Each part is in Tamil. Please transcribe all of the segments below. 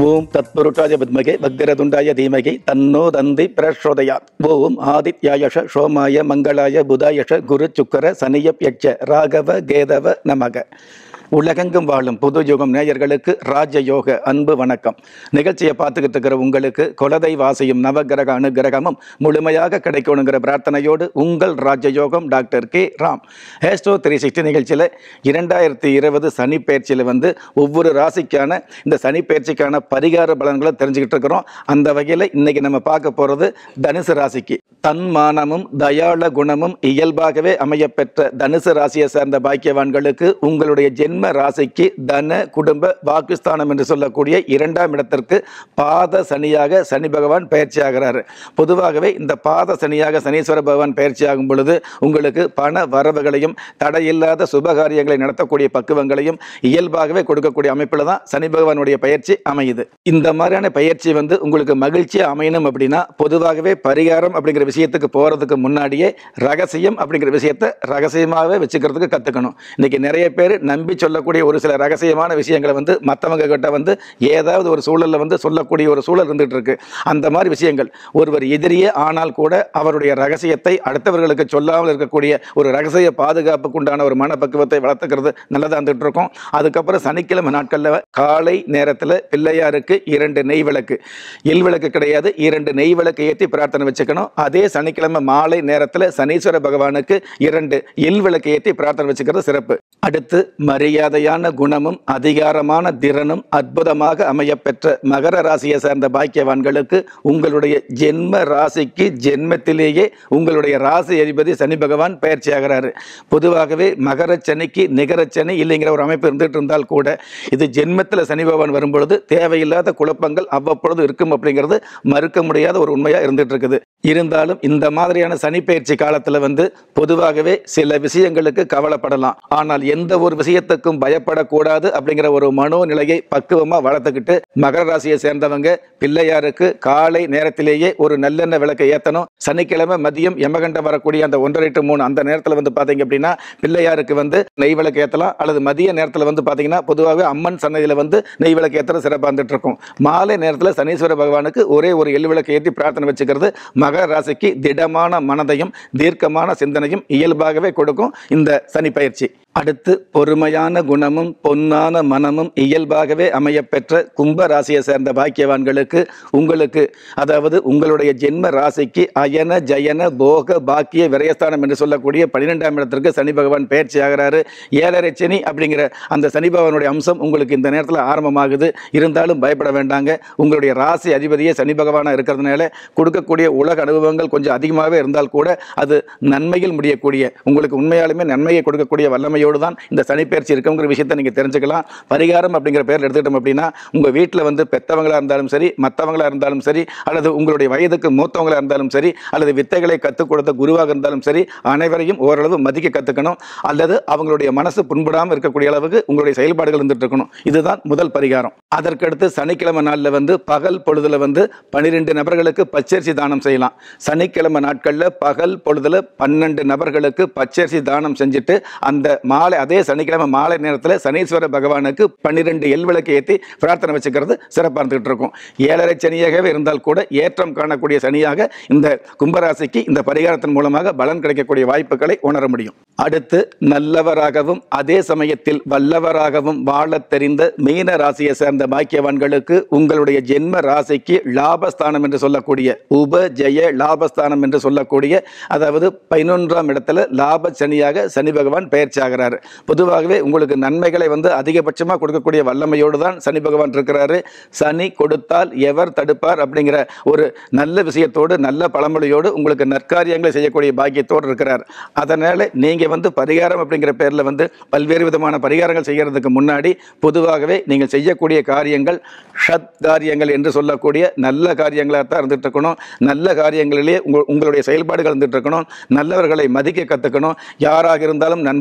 ஓம் தத்புருஷாய வித்மகே பக்ரதுண்டாய தீமகி தன்னோ தந்தி பிரச்சோதயாத் ஓம் ஆதித்யாயஷ சோமாய மங்களாய புதாயஷ குரு சுக்கர சனியப்யட்ச ராகவ கேதவ நமக உலகெங்கும் வாழும் புது யுகம் நேயர்களுக்கு ராஜயோக அன்பு வணக்கம் நிகழ்ச்சியை பார்த்துக்கிட்டு இருக்கிற உங்களுக்கு குலதை வாசியும் நவகிரக அனுகிரகமும் முழுமையாக கிடைக்கணுங்கிற பிரார்த்தனையோடு உங்கள் ராஜயோகம் டாக்டர் கே ராம் ஹேஸ்டோ த்ரீ சிக்ஸ்டி நிகழ்ச்சியில் இரண்டாயிரத்தி இருபது சனி பயிற்சியில் வந்து ஒவ்வொரு ராசிக்கான இந்த சனி பயிற்சிக்கான பரிகார பலன்களை தெரிஞ்சுக்கிட்டு இருக்கிறோம் அந்த வகையில் இன்னைக்கு நம்ம பார்க்க போகிறது தனுசு ராசிக்கு தன்மானமும் தயாள குணமும் இயல்பாகவே அமையப்பெற்ற தனுசு ராசியை சேர்ந்த பாக்கியவான்களுக்கு உங்களுடைய ஜென்ம ராசிக்கு தன குடும்ப வாக்குஸ்தானம் என்று சொல்லக்கூடிய இரண்டாம் இடத்திற்கு பாத சனியாக சனி பகவான் பயிற்சி ஆகிறாரு பொதுவாகவே இந்த பாத சனியாக சனீஸ்வர பகவான் பயிற்சி ஆகும் பொழுது உங்களுக்கு பண வரவுகளையும் தடையில்லாத சுபகாரியங்களை நடத்தக்கூடிய பக்குவங்களையும் இயல்பாகவே கொடுக்கக்கூடிய அமைப்பில் தான் சனி பகவானுடைய பயிற்சி அமையுது இந்த மாதிரியான பயிற்சி வந்து உங்களுக்கு மகிழ்ச்சியாக அமையணும் அப்படின்னா பொதுவாகவே பரிகாரம் அப்படிங்கிற விஷயத்துக்கு போகிறதுக்கு முன்னாடியே ரகசியம் அப்படிங்கிற விஷயத்தை ரகசியமாகவே வச்சுக்கிறதுக்கு கற்றுக்கணும் இன்னைக்கு நிறைய பேர் நம்பி சொல்லக்கூடிய ஒரு சில ரகசியமான விஷயங்களை வந்து மற்றவங்க கிட்ட வந்து ஏதாவது ஒரு சூழலில் வந்து சொல்லக்கூடிய ஒரு சூழல் இருந்துகிட்டு இருக்கு அந்த மாதிரி விஷயங்கள் ஒருவர் எதிரியே ஆனால் கூட அவருடைய ரகசியத்தை அடுத்தவர்களுக்கு சொல்லாமல் இருக்கக்கூடிய ஒரு ரகசிய பாதுகாப்புக்கு உண்டான ஒரு மனப்பக்குவத்தை வளர்த்துக்கிறது நல்லதாக இருந்துகிட்டு இருக்கும் அதுக்கப்புறம் சனிக்கிழமை நாட்களில் காலை நேரத்தில் பிள்ளையாருக்கு இரண்டு நெய் விளக்கு எல் விளக்கு கிடையாது இரண்டு நெய் விளக்கு ஏற்றி பிரார்த்தனை வச்சுக்கணும் அதே சனிக்கிழமை மாலை நேரத்தில் சனீஸ்வர பகவானுக்கு இரண்டு எல் விளக்கு ஏற்றி பிரார்த்தனை வச்சுக்கிறது சிறப்பு அடுத்து மரியாதையான குணமும் அதிகாரமான திறனும் அற்புதமாக அமையப்பெற்ற மகர ராசியை சேர்ந்த பாக்கியவான்களுக்கு உங்களுடைய ஜென்ம ராசிக்கு ஜென்மத்திலேயே உங்களுடைய ராசி அதிபதி சனி பகவான் பயிற்சி ஆகிறாரு பொதுவாகவே மகர சனிக்கு நிகர சனி இல்லைங்கிற ஒரு அமைப்பு இருந்துட்டு இருந்தால் கூட இது ஜென்மத்தில் சனி பகவான் வரும்பொழுது தேவையில்லாத குழப்பங்கள் அவ்வப்பொழுது இருக்கும் அப்படிங்கிறது மறுக்க முடியாத ஒரு உண்மையாக இருந்துட்டு இருக்குது இருந்தாலும் இந்த மாதிரியான சனி பயிற்சி காலத்தில் வந்து பொதுவாகவே சில விஷயங்களுக்கு கவலைப்படலாம் ஆனால் எந்த ஒரு விஷயத்துக்கும் பயப்படக்கூடாது அப்படிங்கிற ஒரு மனோநிலையை பக்குவமாக வளர்த்துக்கிட்டு மகர ராசியை சேர்ந்தவங்க பிள்ளையாருக்கு காலை நேரத்திலேயே ஒரு நல்லெண்ணெய் விளக்கை ஏற்றணும் சனிக்கிழமை மதியம் எமகண்டம் வரக்கூடிய அந்த ஒன்றரை டு மூணு அந்த நேரத்தில் வந்து பார்த்தீங்க அப்படின்னா பிள்ளையாருக்கு வந்து நெய் விளக்கு ஏற்றலாம் அல்லது மதிய நேரத்தில் வந்து பார்த்தீங்கன்னா பொதுவாகவே அம்மன் சன்னதியில் வந்து நெய் விளக்கு ஏற்றுறது சிறப்பாக இருந்துட்டு இருக்கும் மாலை நேரத்தில் சனீஸ்வர பகவானுக்கு ஒரே ஒரு எள் விளக்கு ஏற்றி பிரார்த்தனை வச்சுக்கிறது மகர ராசிக்கு திடமான மனதையும் தீர்க்கமான சிந்தனையும் இயல்பாகவே கொடுக்கும் இந்த சனி பயிற்சி அடுத்து பொறுமையான குணமும் பொன்னான மனமும் இயல்பாகவே அமையப்பெற்ற கும்ப ராசியை சேர்ந்த பாக்கியவான்களுக்கு உங்களுக்கு அதாவது உங்களுடைய ஜென்ம ராசிக்கு அயன ஜயன போக பாக்கிய விரயஸ்தானம் என்று சொல்லக்கூடிய பன்னிரெண்டாம் இடத்திற்கு சனி பகவான் பயிற்சி ஆகிறாரு ஏழரை சனி அப்படிங்கிற அந்த சனி பகவானுடைய அம்சம் உங்களுக்கு இந்த நேரத்தில் ஆரம்பமாகுது இருந்தாலும் பயப்பட வேண்டாங்க உங்களுடைய ராசி அதிபதியே சனி பகவானாக இருக்கிறதுனால கொடுக்கக்கூடிய உலக அனுபவங்கள் கொஞ்சம் அதிகமாகவே இருந்தால் கூட அது நன்மையில் முடியக்கூடிய உங்களுக்கு உண்மையாலுமே நன்மையை கொடுக்கக்கூடிய வல்லமை தன்மையோடு தான் இந்த சனிப்பெயர்ச்சி இருக்குங்கிற விஷயத்தை நீங்கள் தெரிஞ்சுக்கலாம் பரிகாரம் அப்படிங்கிற பேர் எடுத்துக்கிட்டோம் அப்படின்னா உங்கள் வீட்டில் வந்து பெற்றவங்களாக இருந்தாலும் சரி மற்றவங்களாக இருந்தாலும் சரி அல்லது உங்களுடைய வயதுக்கு மூத்தவங்களாக இருந்தாலும் சரி அல்லது வித்தைகளை கற்றுக் கொடுத்த குருவாக இருந்தாலும் சரி அனைவரையும் ஓரளவு மதிக்க கற்றுக்கணும் அல்லது அவங்களுடைய மனசு புண்படாமல் இருக்கக்கூடிய அளவுக்கு உங்களுடைய செயல்பாடுகள் இருந்துட்டு இருக்கணும் இதுதான் முதல் பரிகாரம் அதற்கடுத்து சனிக்கிழமை நாளில் வந்து பகல் பொழுதுல வந்து பன்னிரெண்டு நபர்களுக்கு பச்சரிசி தானம் செய்யலாம் சனிக்கிழமை நாட்களில் பகல் பொழுதுல பன்னெண்டு நபர்களுக்கு பச்சரிசி தானம் செஞ்சுட்டு அந்த மாலை அதே சனிக்கிழமை மாலை நேரத்தில் சனீஸ்வர பகவானுக்கு பன்னிரெண்டு எல் விளக்கு ஏற்றி பிரார்த்தனை வச்சுக்கிறது சிறப்பாக இருந்துகிட்டு இருக்கும் ஏழரை சனியாகவே இருந்தால் கூட ஏற்றம் காணக்கூடிய சனியாக இந்த கும்பராசிக்கு இந்த பரிகாரத்தின் மூலமாக பலன் கிடைக்கக்கூடிய வாய்ப்புகளை உணர முடியும் அடுத்து நல்லவராகவும் அதே சமயத்தில் வல்லவராகவும் வாழத் தெரிந்த மீன ராசியை சேர்ந்த பாக்கியவான்களுக்கு உங்களுடைய ஜென்ம ராசிக்கு லாபஸ்தானம் என்று சொல்லக்கூடிய உப ஜெய லாபஸ்தானம் என்று சொல்லக்கூடிய அதாவது பதினொன்றாம் இடத்துல லாப சனியாக சனி பகவான் பயிற்சி ஆகிறாரு பொதுவாகவே உங்களுக்கு நன்மைகளை வந்து அதிகபட்சமாக கொடுக்கக்கூடிய வல்லமையோடு தான் சனி பகவான் இருக்கிறாரு சனி கொடுத்தால் எவர் தடுப்பார் அப்படிங்கிற ஒரு நல்ல விஷயத்தோடு நல்ல பழமொழியோடு உங்களுக்கு நற்காரியங்களை செய்யக்கூடிய பாக்கியத்தோடு இருக்கிறார் அதனால் நீங்கள் வந்து பரிகாரம் அப்படிங்கிற பேரில் வந்து பல்வேறு விதமான பரிகாரங்கள் செய்கிறதுக்கு முன்னாடி பொதுவாகவே நீங்கள் செய்யக்கூடிய காரியங்கள் ஷத் காரியங்கள் என்று சொல்லக்கூடிய நல்ல காரியங்களாக தான் இருந்துட்டு இருக்கணும் நல்ல காரியங்களிலே உங்கள் உங்களுடைய செயல்பாடுகள் இருந்துட்டு இருக்கணும் நல்லவர்களை மதிக்க கற்றுக்கணும் யாராக இருந்தாலும் நண்பராக எடுத்துக்கிட்டு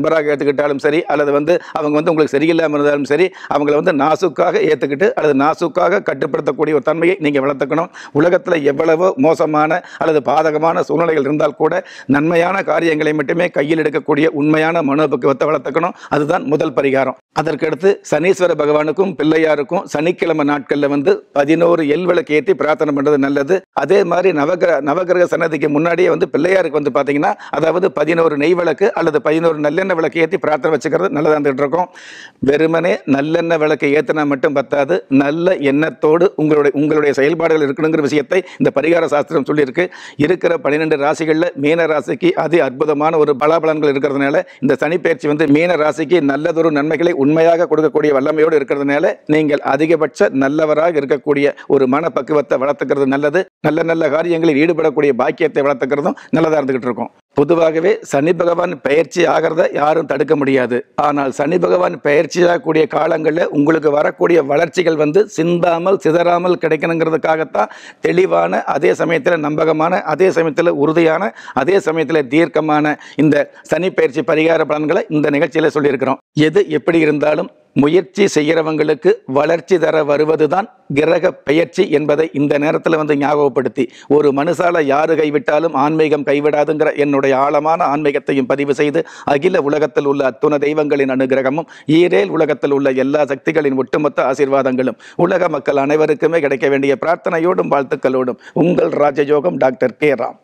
ஏற்றுக்கிட்டாலும் சரி அல்லது வந்து அவங்க வந்து உங்களுக்கு சரியில்லாமல் இருந்தாலும் சரி அவங்கள வந்து நாசுக்காக ஏற்றுக்கிட்டு அல்லது நாசுக்காக கட்டுப்படுத்தக்கூடிய ஒரு தன்மையை நீங்கள் வளர்த்துக்கணும் உலகத்தில் எவ்வளவோ மோசமான அல்லது பாதகமான சூழ்நிலைகள் இருந்தால் கூட நன்மையான காரியங்களை மட்டுமே கையில் எடுக்கக்கூடிய உண்மையான மனோபக்குவத்தை வளர்த்துக்கணும் அதுதான் முதல் பரிகாரம் அதற்கடுத்து சனீஸ்வர பகவானுக்கும் பிள்ளையாருக்கும் சனிக்கிழமை நாட்களில் வந்து பதினோரு எல் விளக்கு ஏற்றி பிரார்த்தனை பண்ணுறது நல்லது அதே மாதிரி நவகிரக நவகிரக சன்னதிக்கு முன்னாடியே வந்து பிள்ளையாருக்கு வந்து பார்த்தீங்கன்னா அதாவது பதினோரு நெய் விளக்கு அல்லது பதினோரு நல்லெண்ணெய் விளக்கு ஏற்றி பிரார்த்தனை வச்சுக்கிறது நல்லதாக இருந்துகிட்டு இருக்கும் வெறுமனே நல்லெண்ணெய் விளக்கு ஏற்றினா மட்டும் பத்தாது நல்ல எண்ணத்தோடு உங்களுடைய உங்களுடைய செயல்பாடுகள் இருக்கணுங்கிற விஷயத்தை இந்த பரிகார சாஸ்திரம் சொல்லியிருக்கு இருக்கிற பன்னிரெண்டு ராசிகளில் மீன ராசிக்கு அதி அற்புதமான ஒரு பலாபலன்கள் இருக்கிறதுனால இந்த சனிப்பெயர்ச்சி வந்து மீன ராசிக்கு நல்லதொரு நன்மைகளை உண்மையாக கொடுக்கக்கூடிய வல்லமையோடு இருக்கிறதுனால நீங்கள் அதிகபட்ச நல்லவராக இருக்கக்கூடிய ஒரு மனப்பக்குவத்தை வளர்த்துக்கிறது நல்லது நல்ல நல்ல காரியங்களில் ஈடுபடக்கூடிய பாக்கியத்தை வளர்த்துக்கிறதும் நல்லதாக இருந்துகிட்டு இருக்கும் பொதுவாகவே சனி பகவான் பயிற்சி ஆகிறத யாரும் தடுக்க முடியாது ஆனால் சனி பகவான் பயிற்சியாகக்கூடிய காலங்களில் உங்களுக்கு வரக்கூடிய வளர்ச்சிகள் வந்து சிந்தாமல் சிதறாமல் கிடைக்கணுங்கிறதுக்காகத்தான் தெளிவான அதே சமயத்தில் நம்பகமான அதே சமயத்தில் உறுதியான அதே சமயத்தில் தீர்க்கமான இந்த சனி பயிற்சி பரிகார பலன்களை இந்த நிகழ்ச்சியில் சொல்லியிருக்கிறோம் எது எப்படி இருந்தாலும் முயற்சி செய்கிறவங்களுக்கு வளர்ச்சி தர வருவதுதான் கிரக பெயர்ச்சி என்பதை இந்த நேரத்தில் வந்து ஞாபகப்படுத்தி ஒரு மனுஷால யாரு கைவிட்டாலும் ஆன்மீகம் கைவிடாதுங்கிற என்னுடைய ஆழமான ஆன்மீகத்தையும் பதிவு செய்து அகில உலகத்தில் உள்ள அத்துண தெய்வங்களின் அனுகிரகமும் ஈரேல் உலகத்தில் உள்ள எல்லா சக்திகளின் ஒட்டுமொத்த ஆசீர்வாதங்களும் உலக மக்கள் அனைவருக்குமே கிடைக்க வேண்டிய பிரார்த்தனையோடும் வாழ்த்துக்களோடும் உங்கள் ராஜயோகம் டாக்டர் கே ராம்